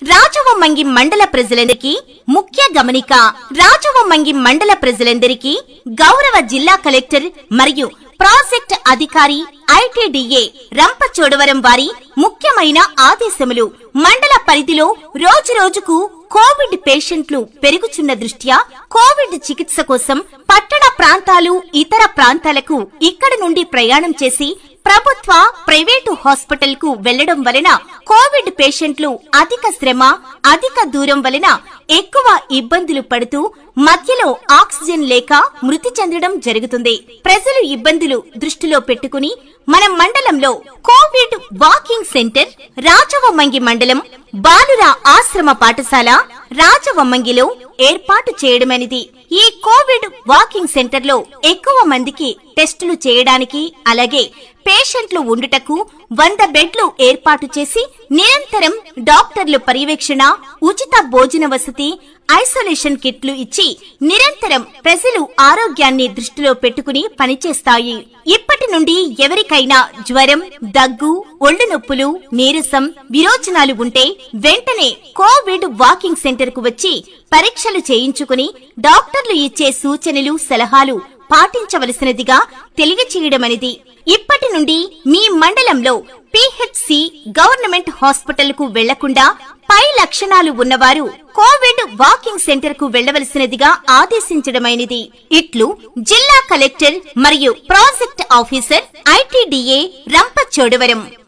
రాజవొమ్మంగి మండల ప్రజలందరికీ ముఖ్య గమనిక రాజవొమ్మంగి మండల ప్రజలందరికీ గౌరవ జిల్లా కలెక్టర్ మరియు ప్రాజెక్ట్ అధికారి ఐటీడీఏ రంపచోడవరం వారి ముఖ్యమైన ఆదేశములు మండల పరిధిలో రోజు రోజుకు కోవిడ్ పేషెంట్లు పెరుగుచున్న దృష్ట్యా కోవిడ్ చికిత్స కోసం పట్టణ ప్రాంతాలు ఇతర ప్రాంతాలకు ఇక్కడి నుండి ప్రయాణం చేసి ప్రభుత్వ ప్రైవేటు హాస్పిటల్ కు వెళ్లడం వలన కోవిడ్ పేషెంట్లు అధిక శ్రమ అధిక దూరం వలన ఎక్కువ ఇబ్బందులు పడుతూ మధ్యలో ఆక్సిజన్ లేక మృతి చెందడం జరుగుతుంది ప్రజలు ఇబ్బందులు దృష్టిలో పెట్టుకుని మన మండలంలో కోవిడ్ వాకింగ్ సెంటర్ రాజవమ్మంగి మండలం బాలుర ఆశ్రమ పాఠశాల రాజవమ్మంగిలో ఏర్పాటు చేయడమనేది ఈ కోవిడ్ వాకింగ్ సెంటర్ లో ఎక్కువ మందికి టెస్టులు చేయడానికి అలాగే పేషెంట్లు ఉండుటకు వంద బెడ్లు ఏర్పాటు చేసి నిరంతరం డాక్టర్లు పర్యవేక్షణ ఉచిత భోజన వసతి ఐసోలేషన్ కిట్లు ఇచ్చి నిరంతరం ప్రజలు ఆరోగ్యాన్ని దృష్టిలో పెట్టుకుని పనిచేస్తాయి ఇప్పటి నుండి ఎవరికైనా జ్వరం దగ్గు ఒళ్ళు నొప్పులు నీరసం విరోచనాలు ఉంటే వెంటనే కోవిడ్ వాకింగ్ సెంటర్ కు వచ్చి పరీక్షలు చేయించుకుని డాక్టర్లు ఇచ్చే సూచనలు సలహాలు పాటించవలసినదిగా తెలియచేయడమనిది ఇప్పటి నుండి మీ మండలంలో పిహెచ్సి గవర్నమెంట్ హాస్పిటల్ కు వెళ్లకుండా పై లక్షణాలు ఉన్నవారు కోవిడ్ వాకింగ్ సెంటర్ కు వెళ్లవలసినదిగా ఆదేశించడమైనది ఇట్లు జిల్లా కలెక్టర్ మరియు ప్రాజెక్ట్ ఆఫీసర్ ఐటీడీఏ రంపచోడవరం